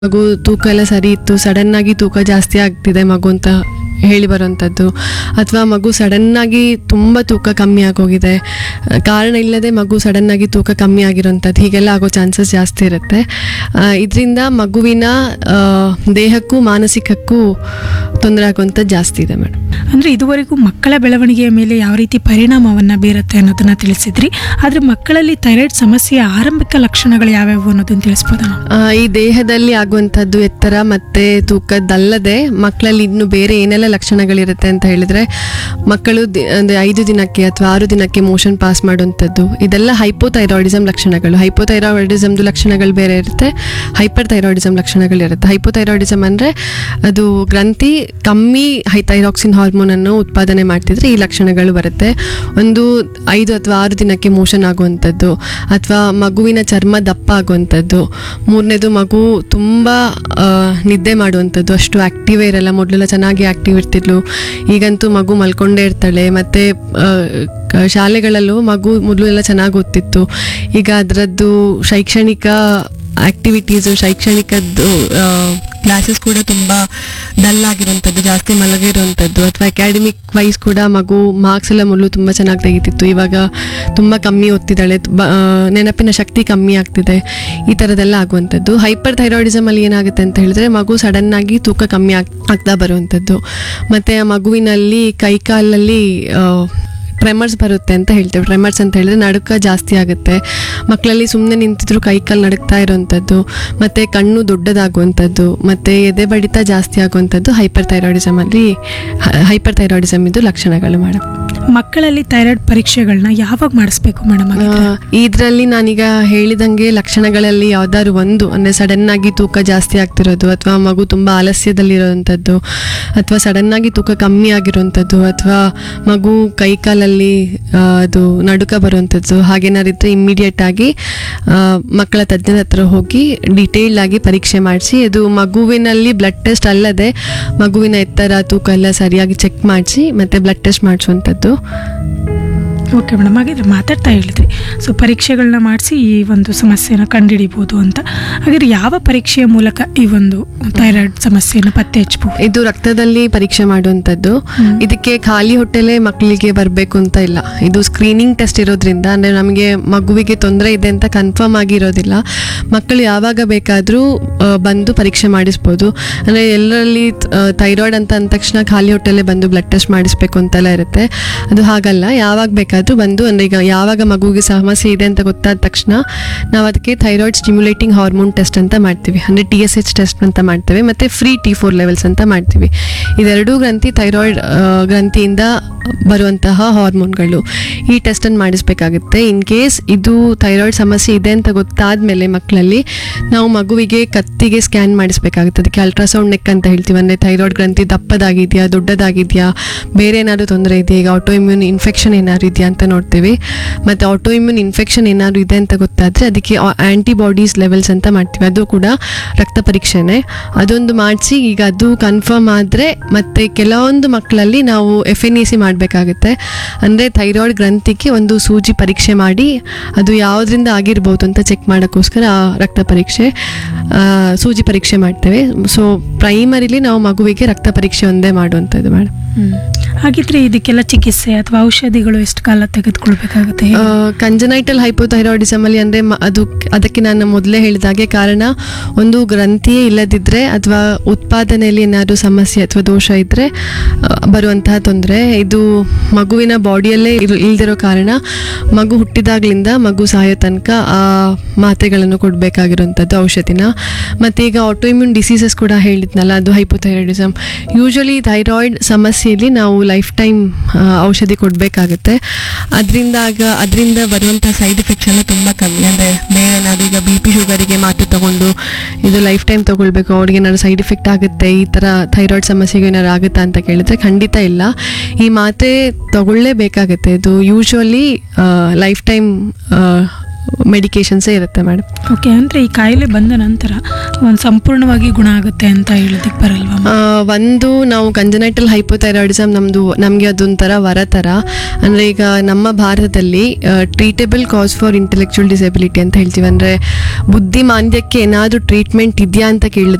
ಮಗು ತೂಕ ಎಲ್ಲ ಸರಿ ಇತ್ತು ಸಡನ್ ಆಗಿ ತೂಕ ಜಾಸ್ತಿ ಆಗ್ತಿದೆ ಮಗು ಅಂತ ಹೇಳಿ ಬರುವಂಥದ್ದು ಅಥವಾ ಮಗು ಸಡನ್ ಆಗಿ ತುಂಬ ತೂಕ ಕಮ್ಮಿ ಆಗೋಗಿದೆ ಆ, ಕಾರಣ ಇಲ್ಲದೆ ಮಗು ಸಡನ್ ಆಗಿ ತೂಕ ಕಮ್ಮಿ ಆಗಿರೋಂಥದ್ದು ಹೀಗೆಲ್ಲ ಆಗೋ ಚಾನ್ಸಸ್ ಜಾಸ್ತಿ ಇರುತ್ತೆ ಇದರಿಂದ ಮಗುವಿನ ಆ, ದೇಹಕ್ಕೂ ಮಾನಸಿಕಕ್ಕೂ ತೊಂದರೆ ಆಗುವಂಥದ್ದು ಜಾಸ್ತಿ ಇದೆ ಮೇಡಮ್ ಅಂದರೆ ಇದುವರೆಗೂ ಮಕ್ಕಳ ಬೆಳವಣಿಗೆಯ ಮೇಲೆ ಯಾವ ರೀತಿ ಪರಿಣಾಮವನ್ನು ಬೀರುತ್ತೆ ಅನ್ನೋದನ್ನ ತಿಳಿಸಿದ್ರಿ ಆದರೆ ಮಕ್ಕಳಲ್ಲಿ ಥೈರಾಯ್ಡ್ ಸಮಸ್ಯೆಯ ಆರಂಭಿಕ ಲಕ್ಷಣಗಳು ಯಾವ್ಯಾವು ಅನ್ನೋದನ್ನ ತಿಳಿಸ್ಬೋದಾ ನಾವು ಆ, ಈ ದೇಹದಲ್ಲಿ ಆಗುವಂಥದ್ದು ಎತ್ತರ ಮತ್ತೆ ತೂಕದ್ದಲ್ಲದೆ ಮಕ್ಕಳಲ್ಲಿ ಇನ್ನು ಬೇರೆ ಏನೆಲ್ಲ ಲಕ್ಷಣಗಳಿರುತ್ತೆ ಅಂತ ಹೇಳಿದ್ರೆ ಮಕ್ಕಳು ದಿ- ಅಂದ್ರೆ ಐದು ದಿನಕ್ಕೆ ಅಥವಾ ಆರು ದಿನಕ್ಕೆ ಮೋಷನ್ ಪಾಸ್ ಮಾಡುವಂಥದ್ದು ಇದೆಲ್ಲ ಹೈಪೋಥೈರಾಯ್ಡಿಸಮ್ ಲಕ್ಷಣಗಳು ಹೈಪೋಥೈರಾಯ್ಡಿಸಮ್ದು ಲಕ್ಷಣಗಳು ಬೇರೆ ಇರುತ್ತೆ ಹೈಪರ್ ಥೈರಾಯ್ಡಿಸಮ್ ಲಕ್ಷಣಗಳಿರುತ್ತೆ ಹೈಪೋಥೈರಾಯ್ಡಿಸಮ್ ಅಂದರೆ ಅದು ಗ್ರಂಥಿ ಕಮ್ಮಿ ಹೈ ಥೈರಾಕ್ಸಿನ್ ಹಾರ್ಮೋನನ್ನು ಉತ್ಪಾದನೆ ಮಾಡ್ತಿದ್ರೆ ಈ ಲಕ್ಷಣಗಳು ಬರುತ್ತೆ ಒಂದು ಐದು ಅಥವಾ ಆರು ದಿನಕ್ಕೆ ಮೋಷನ್ ಆಗುವಂಥದ್ದು ಅಥವಾ ಮಗುವಿನ ಚರ್ಮ ದಪ್ಪ ಆಗುವಂಥದ್ದು ಮೂರನೇದು ಮಗು ತುಂಬ ಆ, ನಿದ್ದೆ ಮಾಡುವಂಥದ್ದು ಅಷ್ಟು ಆ್ಯಕ್ಟಿವೇ ಇರಲ್ಲ ಮೊದಲೆಲ್ಲ ಚೆನ್ನಾಗಿ ಆ್ಯಕ್ಟಿವ್ ಇರ್ತಿದ್ಲು ಈಗಂತೂ ಮಗು ಮಲ್ಕೊಂಡೇ ಇರ್ತಾಳೆ ಮತ್ತು ಶಾಲೆಗಳಲ್ಲೂ ಮಗು ಮೊದಲು ಎಲ್ಲ ಚೆನ್ನಾಗಿ ಓದ್ತಿತ್ತು ಈಗ ಅದರದ್ದು ಶೈಕ್ಷಣಿಕ ಆಕ್ಟಿವಿಟೀಸು ಶೈಕ್ಷಣಿಕದ್ದು ಕ್ಲಾಸಸ್ ಕೂಡ ತುಂಬ ಡಲ್ ಆಗಿರುವಂಥದ್ದು ಜಾಸ್ತಿ ಮಲಗಿರುವಂಥದ್ದು ಅಥವಾ ಅಕಾಡೆಮಿಕ್ ವೈಸ್ ಕೂಡ ಮಗು ಮಾರ್ಕ್ಸ್ ಎಲ್ಲ ಮೊದಲು ತುಂಬ ಚೆನ್ನಾಗಿ ತೆಗಿತಿತ್ತು ಇವಾಗ ತುಂಬ ಕಮ್ಮಿ ಓದ್ತಿದ್ದಾಳೆ ತುಂಬ, ಆ, ನೆನಪಿನ ಶಕ್ತಿ ಕಮ್ಮಿ ಆಗ್ತಿದೆ ಈ ಥರದ್ದೆಲ್ಲ ಆಗುವಂಥದ್ದು ಹೈಪರ್ ಥೈರಾಯ್ಡಿಸಮ್ ಅಲ್ಲಿ ಏನಾಗುತ್ತೆ ಅಂತ ಹೇಳಿದ್ರೆ ಮಗು ಸಡನ್ ಆಗಿ ತೂಕ ಕಮ್ಮಿ ಆಗ್ ಆಗ್ತಾ ಬರುವಂಥದ್ದು ಮತ್ತು ಆ ಮಗುವಿನಲ್ಲಿ ಕೈಕಾಲಲ್ಲಿ ಟ್ರೆಮರ್ಸ್ ಬರುತ್ತೆ ಅಂತ ಹೇಳ್ತೇವೆ ಟ್ರೆಮರ್ಸ್ ಅಂತ ಹೇಳಿದ್ರೆ ನಡುಕ ಜಾಸ್ತಿ ಆಗುತ್ತೆ ಮಕ್ಕಳಲ್ಲಿ ಸುಮ್ಮನೆ ನಿಂತಿದ್ರು ಕೈ ಕಾಲು ನಡುಕ್ತಾ ಇರೋವಂಥದ್ದು ಮತ್ತು ಕಣ್ಣು ದೊಡ್ಡದಾಗುವಂಥದ್ದು ಮತ್ತು ಎದೆ ಬಡಿತ ಜಾಸ್ತಿ ಆಗುವಂಥದ್ದು ಹೈಪರ್ ಥೈರಾಯ್ಡಿಸಮ್ ಅಲ್ಲಿ ಹೈಪರ್ ಥೈರಾಯ್ಡಿಸಮ್ ಇದು ಲಕ್ಷಣಗಳು ಮೇಡಮ್ ಮಕ್ಕಳಲ್ಲಿ ಥೈರಾಯ್ಡ್ ಪರೀಕ್ಷೆಗಳನ್ನ ಯಾವಾಗ ಮಾಡಿಸ್ಬೇಕು ಮೇಡಮ್ ಇದರಲ್ಲಿ ನಾನೀಗ ಹೇಳಿದಂಗೆ ಲಕ್ಷಣಗಳಲ್ಲಿ ಯಾವ್ದಾದ್ರು ಒಂದು ಅಂದರೆ ಸಡನ್ ಆಗಿ ತೂಕ ಜಾಸ್ತಿ ಆಗ್ತಿರೋದು ಅಥವಾ ಮಗು ತುಂಬ ಆಲಸ್ಯದಲ್ಲಿರೋವಂಥದ್ದು ಅಥವಾ ಸಡನ್ ಆಗಿ ತೂಕ ಕಮ್ಮಿ ಆಗಿರುವಂಥದ್ದು ಅಥವಾ ಮಗು ಕೈ ಕಾಲಲ್ಲಿ ಆ, ಅದು ನಡುಕ ಬರುವಂಥದ್ದು ಹಾಗೇನಾದ್ರು ಇದ್ರೆ ಇಮ್ಮಿಡಿಯೇಟ್ ಆಗಿ ಆ, ಮಕ್ಕಳ ತಜ್ಞರ ಹತ್ರ ಹೋಗಿ ಡಿಟೇಲ್ ಆಗಿ ಪರೀಕ್ಷೆ ಮಾಡಿಸಿ ಅದು ಮಗುವಿನಲ್ಲಿ ಬ್ಲಡ್ ಟೆಸ್ಟ್ ಅಲ್ಲದೆ ಮಗುವಿನ ಎತ್ತರ ತೂಕ ಎಲ್ಲ ಸರಿಯಾಗಿ ಚೆಕ್ ಮಾಡಿಸಿ ಮತ್ತೆ ಬ್ಲಡ್ ಟೆಸ್ಟ್ ಮಾಡಿಸುವಂಥದ್ದು ಓಕೆ ಮೇಡಮ್ ಹಾಗಿದ್ರೆ ಮಾತಾಡ್ತಾ ಹೇಳಿದ್ರಿ ಸೊ ಪರೀಕ್ಷೆಗಳನ್ನ ಮಾಡಿಸಿ ಈ ಒಂದು ಸಮಸ್ಯೆನ ಕಂಡುಹಿಡಿಬೋದು ಅಂತ ಹಾಗಾದ್ರೆ ಯಾವ ಪರೀಕ್ಷೆಯ ಮೂಲಕ ಈ ಒಂದು ಥೈರಾಯ್ಡ್ ಸಮಸ್ಯೆಯನ್ನು ಪತ್ತೆ ಹಚ್ಚಬಹುದು ಇದು ರಕ್ತದಲ್ಲಿ ಪರೀಕ್ಷೆ ಮಾಡುವಂಥದ್ದು ಹ್ಮ್. ಇದಕ್ಕೆ ಖಾಲಿ ಹೊಟ್ಟೆಲೆ ಮಕ್ಕಳಿಗೆ ಬರಬೇಕು ಅಂತ ಇಲ್ಲ ಇದು ಸ್ಕ್ರೀನಿಂಗ್ ಟೆಸ್ಟ್ ಇರೋದ್ರಿಂದ ಅಂದರೆ ನಮಗೆ ಮಗುವಿಗೆ ತೊಂದರೆ ಇದೆ ಅಂತ ಕನ್ಫರ್ಮ್ ಆಗಿರೋದಿಲ್ಲ ಮಕ್ಕಳು ಯಾವಾಗ ಬೇಕಾದರೂ ಬಂದು ಪರೀಕ್ಷೆ ಮಾಡಿಸ್ಬೋದು ಅಂದರೆ ಎಲ್ಲರಲ್ಲಿ ಥೈರಾಯ್ಡ್ ಅಂತ ಅಂದ ತಕ್ಷಣ ಖಾಲಿ ಹೊಟ್ಟೆಲೆ ಬಂದು ಬ್ಲಡ್ ಟೆಸ್ಟ್ ಮಾಡಿಸ್ಬೇಕು ಅಂತೆಲ್ಲ ಇರುತ್ತೆ ಅದು ಹಾಗಲ್ಲ ಯಾವಾಗ ಬೇಕಾದರೂ ಬಂದು ಅಂದರೆ ಈಗ ಯಾವಾಗ ಮಗುವಿಗೆ ಸಮಸ್ಯೆ ಇದೆ ಅಂತ ಗೊತ್ತಾದ ತಕ್ಷಣ ನಾವು ಅದಕ್ಕೆ ಥೈರಾಯ್ಡ್ ಸ್ಟಿಮ್ಯುಲೇಟಿಂಗ್ ಹಾರ್ಮೋನ್ ಟೆಸ್ಟ್ ಅಂತ ಮಾಡ್ತೀವಿ ಅಂದರೆ ಟಿ ಎಸ್ ಎಚ್ ಟೆಸ್ಟ್ ಅಂತ ಮಾಡ್ತೇವೆ ಮತ್ತು ಫ್ರೀ ಟಿ ಫೋರ್ ಲೆವೆಲ್ಸ್ ಅಂತ ಮಾಡ್ತೀವಿ ಇದೆರಡೂ ಗ್ರಂಥಿ ಥೈರಾಯ್ಡ್ ಗ್ರಂಥಿಯಿಂದ ಬರುವಂತಹ ಹಾರ್ಮೋನ್ಗಳು ಈ ಟೆಸ್ಟನ್ನು ಮಾಡಿಸ್ಬೇಕಾಗುತ್ತೆ ಇನ್ ಕೇಸ್ ಇದು ಥೈರಾಯ್ಡ್ ಸಮಸ್ಯೆ ಇದೆ ಅಂತ ಗೊತ್ತಾದ ಮೇಲೆ ಮಕ್ಕಳಲ್ಲಿ ನಾವು ಮಗುವಿಗೆ ಕತ್ತಿಗೆ ಸ್ಕ್ಯಾನ್ ಮಾಡಿಸ್ಬೇಕಾಗುತ್ತೆ ಅದಕ್ಕೆ ಅಲ್ಟ್ರಾಸೌಂಡ್ ನೆಕ್ ಅಂತ ಹೇಳ್ತೀವಿ ಅಂದರೆ ಥೈರಾಯ್ಡ್ ಗ್ರಂಥಿ ದಪ್ಪದಾಗಿದೆಯಾ ದೊಡ್ಡದಾಗಿದೆಯಾ ಬೇರೆ ಏನಾದರೂ ತೊಂದರೆ ಇದೆಯಾ ಈಗ ಆಟೋ ಇಮ್ಯೂನ್ ಇನ್ಫೆಕ್ಷನ್ ಏನಾದ್ರು ಇದೆಯಾ ಅಂತ ನೋಡ್ತೀವಿ ಮತ್ತು ಆಟೋ ಇಮ್ಯೂನ್ ಇನ್ಫೆಕ್ಷನ್ ಏನಾದ್ರು ಇದೆ ಅಂತ ಗೊತ್ತಾದರೆ ಅದಕ್ಕೆ ಆ್ಯಂಟಿಬಾಡೀಸ್ ಲೆವೆಲ್ಸ್ ಅಂತ ಮಾಡ್ತೀವಿ ಅದು ಕೂಡ ರಕ್ತ ಪರೀಕ್ಷೆನೇ ಅದೊಂದು ಮಾಡಿಸಿ ಈಗ ಅದು ಕನ್ಫರ್ಮ್ ಆದರೆ ಮತ್ತೆ ಕೆಲವೊಂದು ಮಕ್ಕಳಲ್ಲಿ ನಾವು ಎಫ್ ಎನ್ ಇ ಸಿ ಮಾಡಬೇಕಾಗುತ್ತೆ ಅಂದರೆ ಥೈರಾಯ್ಡ್ ಗ್ರಂಥಿಗೆ ಒಂದು ಸೂಜಿ ಪರೀಕ್ಷೆ ಮಾಡಿ ಅದು ಯಾವುದರಿಂದ ಆಗಿರ್ಬೋದು ಅಂತ ಚೆಕ್ ಮಾಡೋಕ್ಕೋಸ್ಕರ ಆ ರಕ್ತ ಪರೀಕ್ಷೆ ಆ, ಸೂಜಿ ಪರೀಕ್ಷೆ ಮಾಡ್ತೇವೆ ಸೊ ಪ್ರೈಮರಿಲಿ ನಾವು ಮಗುವಿಗೆ ರಕ್ತ ಪರೀಕ್ಷೆ ಒಂದೇ ಮಾಡುವಂಥದ್ದು ಮೇಡಮ್ ಹಾಗಿದ್ರೆ ಇದಕ್ಕೆಲ್ಲ ಚಿಕಿತ್ಸೆ ಅಥವಾ ಔಷಧಿಗಳು ಎಷ್ಟು ಕಾಲ ತೆಗೆದುಕೊಳ್ಬೇಕಾಗುತ್ತೆ ಕಂಜನೈಟಲ್ ಹೈಪೋಥೈರಾಯ್ಡಿಸಮ್ ಅಲ್ಲಿ ಅಂದರೆ ಅದು ಅದಕ್ಕೆ ನಾನು ಮೊದಲೇ ಹೇಳಿದಾಗೆ ಕಾರಣ ಒಂದು ಗ್ರಂಥಿಯೇ ಇಲ್ಲದಿದ್ದರೆ ಅಥವಾ ಉತ್ಪಾದನೆಯಲ್ಲಿ ಏನಾದರೂ ಸಮಸ್ಯೆ ಅಥವಾ ದೋಷ ಇದ್ದರೆ ಬರುವಂತಹ ತೊಂದರೆ ಇದು ಮಗುವಿನ ಬಾಡಿಯಲ್ಲೇ ಇರು ಇಲ್ದಿರೋ ಕಾರಣ ಮಗು ಹುಟ್ಟಿದಾಗಲಿಂದ ಮಗು ಸಾಯೋ ತನಕ ಆ ಮಾತ್ರೆಗಳನ್ನು ಕೊಡಬೇಕಾಗಿರುವಂಥದ್ದು ಔಷಧಿನ ಮತ್ತು ಈಗ ಆಟೋಇಮ್ಯೂನ್ ಡಿಸೀಸಸ್ ಕೂಡ ಹೇಳಿದ್ನಲ್ಲ ಅದು ಹೈಪೋಥೈರಾಯ್ಡಿಸಮ್ ಯೂಶಲಿ ಥೈರಾಯ್ಡ್ ಸಮಸ್ಯೆಯಲ್ಲಿ ನಾವು ಲೈಫ್ ಟೈಮ್ ಔಷಧಿ ಕೊಡಬೇಕಾಗುತ್ತೆ ಅದರಿಂದ ಆಗ ಅದರಿಂದ ಬರುವಂಥ ಸೈಡ್ ಎಫೆಕ್ಟ್ಸ್ ಎಲ್ಲ ತುಂಬ ಕಮ್ಮಿ ಅಂದರೆ ಬೇರೆ ಏನಾದ್ರು ಈಗ ಬಿ ಪಿ ಶುಗರಿಗೆ ಮಾತ್ರೆ ತಗೊಂಡು ಇದು ಲೈಫ್ ಟೈಮ್ ತಗೊಳ್ಬೇಕು ಅವ್ರಿಗೆ ಏನಾದ್ರು ಸೈಡ್ ಎಫೆಕ್ಟ್ ಆಗುತ್ತೆ ಈ ಥರ ಥೈರಾಯ್ಡ್ ಸಮಸ್ಯೆಗೆ ಏನಾದ್ರು ಆಗುತ್ತಾ ಅಂತ ಕೇಳಿದ್ರೆ ಖಂಡಿತ ಇಲ್ಲ ಈ ಮಾತ್ರೆ ತಗೊಳ್ಳೇಬೇಕಾಗುತ್ತೆ ಇದು ಯೂಶ್ವಲಿ ಲೈಫ್ ಟೈಮ್ ಮೆಡಿಕೇಶನ್ಸೇ ಇರುತ್ತೆ ಮೇಡಮ್ ಓಕೆ ಅಂದರೆ ಈ ಕಾಯಿಲೆ ಬಂದ ನಂತರ ಒಂದು ಸಂಪೂರ್ಣವಾಗಿ ಗುಣ ಆಗುತ್ತೆ ಅಂತ ಹೇಳೋದಕ್ಕೆ ಬರಲ್ವಾ ಆ, ಒಂದು ನಾವು ಕಂಜನೈಟಲ್ ಹೈಪೋಥೈರಾಯ್ಡಿಸಮ್ ನಮ್ಮದು ನಮಗೆ ಅದೊಂಥರ ವರ ಥರ ಅಂದರೆ ಈಗ ನಮ್ಮ ಭಾರತದಲ್ಲಿ treatable cause for intellectual disability ಅಂತ ಹೇಳ್ತೀವಿ ಅಂದರೆ ಬುದ್ಧಿಮಾಂದ್ಯಕ್ಕೆ ಏನಾದರೂ ಟ್ರೀಟ್ಮೆಂಟ್ ಇದೆಯಾ ಅಂತ ಕೇಳಿದ್ರೆ